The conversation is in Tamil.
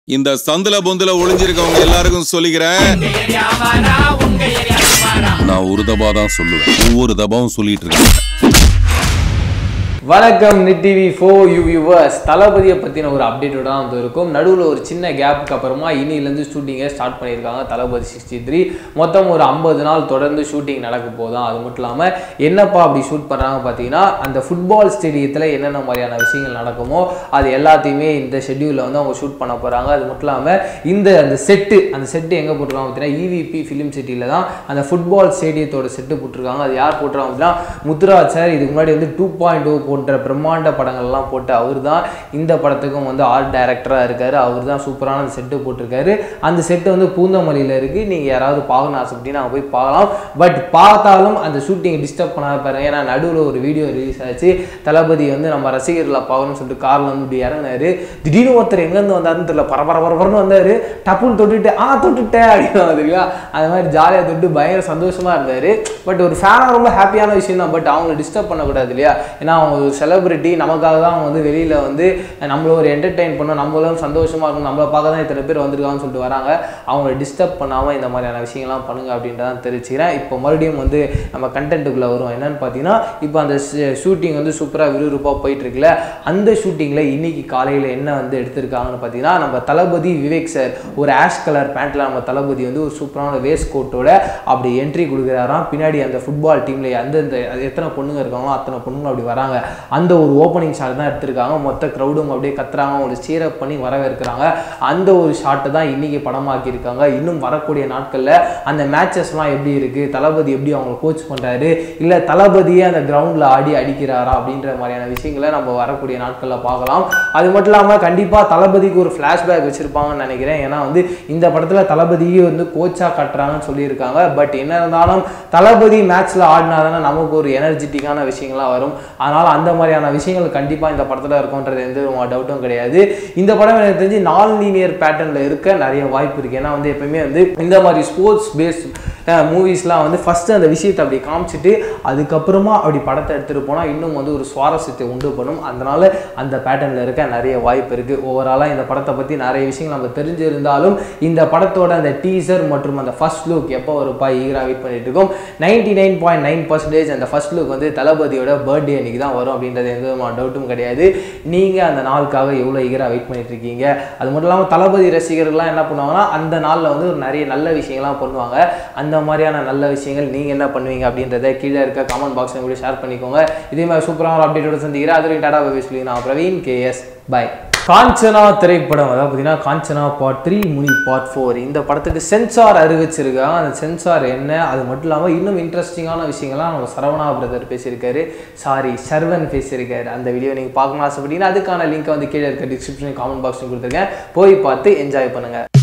இந்த சந்துல பொந்துல ஒளிஞ்சிருக்கவங்க எல்லாருக்கும் சொல்லிக்கிறேன் நான் ஒரு தபா தான் சொல்லுவேன் ஒவ்வொரு தபாவும் சொல்லிட்டு இருக்கேன் வணக்கம் Nit TV for you viewers தளபதியை பற்றின ஒரு அப்டேட்டோட தான் வந்து இருக்கும் நடுவில் ஒரு சின்ன கேப்புக்கு அப்புறமா இனிலேருந்து ஷூட்டிங்கை ஸ்டார்ட் பண்ணியிருக்காங்க தளபதி சிக்ஸ்டி த்ரீ மொத்தம் ஒரு ஐம்பது நாள் தொடர்ந்து ஷூட்டிங் நடக்க போதும் அது மட்டும் இல்லாமல் என்னப்பா அப்படி ஷூட் பண்ணுறாங்க பார்த்தீங்கன்னா அந்த ஃபுட்பால் ஸ்டேடியத்தில் என்னென்ன மாதிரியான விஷயங்கள் நடக்குமோ அது எல்லாத்தையுமே இந்த ஷெட்யூலில் வந்து அவங்க ஷூட் பண்ண போகிறாங்க அது மட்டும் இல்லாமல் இந்த அந்த செட்டு அந்த செட்டு எங்கே போட்டிருக்காங்க பார்த்தீங்கன்னா இவிபி ஃபிலிம் சிட்டியில் தான் அந்த ஃபுட்பால் ஸ்டேடியத்தோட செட்டு போட்டிருக்காங்க அது யார் போட்டிருக்காங்க அப்படின்னா முத்துராஜ் சார் இதுக்கு முன்னாடி வந்து டூ பாயிண்ட் ஓ போன்ற பிரம்மாண்ட படங்கள்லாம் போட்டு அவர் தான் இந்த படத்துக்கும் வந்து ஆர்ட் டைரக்டராக இருக்காரு அவர் தான் சூப்பரான அந்த செட்டு போட்டிருக்காரு அந்த செட்டு வந்து பூந்தமல்லியில் இருக்குது நீங்கள் யாராவது பார்க்கணும் ஆசைப்பட்டீங்கன்னா அங்கே போய் பார்க்கலாம் பட் பார்த்தாலும் அந்த ஷூட்டிங் டிஸ்டர்ப் பண்ணாத பாருங்க ஏன்னா நடுவில் ஒரு வீடியோ ரிலீஸ் ஆச்சு தளபதி வந்து நம்ம ரசிகர்களை பார்க்கணும்னு சொல்லிட்டு காரில் வந்து இப்படி இறங்கினாரு திடீர்னு ஒருத்தர் எங்கேருந்து வந்தாருன்னு தெரியல பரபர பரபரன்னு வந்தார் டப்புன்னு தொட்டுட்டு ஆ தொட்டுட்டேன் அப்படின்னு வந்துருக்கா அது மாதிரி ஜாலியாக தொட்டு பயங்கர சந்தோஷமாக இருந்தார் பட் ஒரு ஃபேனாக ரொம்ப ஹாப்பியான விஷயம் தான் பட் அவங்களை டிஸ்டர்ப் பண்ணக்கூடாது இல்லையா ஏன்னா அவங்க ஒரு செலிபிரிட்டி நமக்காக தான் அவங்க வந்து வெளியில் வந்து நம்மள ஒரு என்டர்டெயின் பண்ணணும் நம்மளும் சந்தோஷமாக இருக்கணும் நம்மளை பார்க்க தான் இத்தனை பேர் வந்திருக்காங்கன்னு சொல்லிட்டு வராங்க அவங்கள டிஸ்டர்ப் பண்ணாமல் இந்த மாதிரியான விஷயங்கள்லாம் பண்ணுங்க அப்படின்றதான் தெரிவிச்சுக்கிறேன் இப்போ மறுபடியும் வந்து நம்ம கண்டென்ட்டுக்குள்ளே வரும் என்னன்னு பார்த்தீங்கன்னா இப்போ அந்த ஷூட்டிங் வந்து சூப்பராக விறுவிறுப்பாக போயிட்டு இருக்குல்ல அந்த ஷூட்டிங்கில் இன்னைக்கு காலையில் என்ன வந்து எடுத்திருக்காங்கன்னு பார்த்தீங்கன்னா நம்ம தளபதி விவேக் சார் ஒரு ஆஷ் கலர் பேண்ட்டில் நம்ம தளபதி வந்து ஒரு சூப்பரான வேஸ்ட் கோட்டோட அப்படி என்ட்ரி கொடுக்குறாராம் பின்னாடி அந்த ஃபுட்பால் டீமில் எந்தெந்த எத்தனை பொண்ணுங்க இருக்காங்களோ அத்தனை பொண்ணுங்க அப்படி வராங்க அந்த ஒரு ஓப்பனிங் ஷாட் தான் எடுத்திருக்காங்க மொத்த க்ரௌடும் அப்படியே கத்துறாங்க அவங்களை சீரப் பண்ணி வரவேற்கிறாங்க அந்த ஒரு ஷாட்டை தான் இன்னைக்கு படமாக்கியிருக்காங்க இன்னும் வரக்கூடிய நாட்களில் அந்த மேட்சஸ்லாம் எப்படி இருக்குது தளபதி எப்படி அவங்க கோச் பண்ணுறாரு இல்லை தளபதியே அந்த கிரவுண்டில் ஆடி அடிக்கிறாரா அப்படின்ற மாதிரியான விஷயங்களை நம்ம வரக்கூடிய நாட்களில் பார்க்கலாம் அது மட்டும் இல்லாமல் கண்டிப்பாக தளபதிக்கு ஒரு ஃப்ளாஷ்பேக் வச்சுருப்பாங்கன்னு நினைக்கிறேன் ஏன்னா வந்து இந்த படத்தில் தளபதியே வந்து கோச்சாக கட்டுறாங்கன்னு சொல்லியிருக்காங்க பட் என்ன இருந்தாலும் தளபதி மேட்ச்சில் ஆடினா தானே நமக்கு ஒரு எனர்ஜெட்டிக்கான விஷயங்கள்லாம் வரும் அதனால் அந்த மாதிரியான விஷயங்கள் கண்டிப்பாக இந்த படத்தில் இருக்கும்ன்றது எந்த ஒரு டவுட்டும் கிடையாது இந்த படம் எனக்கு தெரிஞ்சு நான் லீனியர் பேட்டர்னில் இருக்க நிறைய வாய்ப்பு இருக்குது ஏன்னா வந்து எப்பவுமே வந்து இந்த மாதிரி ஸ்போர்ட்ஸ் பேஸ்ட் மூவிஸ்லாம் வந்து ஃபஸ்ட்டு அந்த விஷயத்தை அப்படி காமிச்சிட்டு அதுக்கப்புறமா அப்படி படத்தை எடுத்துகிட்டு போனால் இன்னும் வந்து ஒரு சுவாரஸ்யத்தை உண்டு பண்ணும் அதனால் அந்த பேட்டர்னில் இருக்க நிறைய வாய்ப்பு இருக்குது ஓவராலாக இந்த படத்தை பற்றி நிறைய விஷயங்கள் நம்ம தெரிஞ்சிருந்தாலும் இந்த படத்தோட அந்த டீசர் மற்றும் அந்த ஃபர்ஸ்ட் லுக் எப்போ வருப்பா ஈகராக வெயிட் பண்ணிட்டு இருக்கோம் ninety nine point nine percentage அந்த ஃபர்ஸ்ட் லுக் வந்து தளபதியோட பர்த்டே அன்னைக்கு தான் வரும் அப்படின்றது எந்த விதமான டவுட்டும் கிடையாது நீங்கள் அந்த நாளுக்காக எவ்வளோ ஈகராக வெயிட் பண்ணிட்டு இருக்கீங்க அது மட்டும் இல்லாமல் தளபதி ரசிகர்கள்லாம் என்ன பண்ணுவாங்கன்னா அந்த நாளில் வந்து ஒரு நிறைய நல்ல விஷயங்கள்லாம் பண்ணுவாங்க அந்த மாதிரியான நல்ல விஷயங்கள் நீங்கள் என்ன பண்ணுவீங்க அப்படின்றத கீழே இருக்க கமெண்ட் பாக்ஸில் கூட ஷேர் பண்ணிக்கோங்க இதே மாதிரி சூப்பரான ஒரு அப்டேட்டோட சந்திக்கிறேன் அதுலேயும் டாடா பை சொல்லி நான் பிரவீன் கேஎஸ் பை காஞ்சனா திரைப்படம் அதாவது பார்த்தீங்கன்னா Kanchana part three Muni part four இந்த படத்துக்கு சென்சார் அறிவிச்சிருக்காங்க அந்த சென்சார் என்ன அது மட்டும் இல்லாமல் இன்னும் இன்ட்ரெஸ்டிங்கான விஷயங்கள்லாம் நம்ம சரவணா பிரதர் பேசியிருக்காரு சாரி சர்வன் பேசியிருக்காரு அந்த வீடியோ நீங்கள் பார்க்கணும் ஆசைப்பட்டீங்கன்னா அதுக்கான லிங்க்கை வந்து கீழே இருக்க டிஸ்கிரிப்ஷன் காமெண்ட் பாக்ஸில் கொடுத்துருக்கேன் போய் பார்த்து என்ஜாய் பண்ணுங்கள்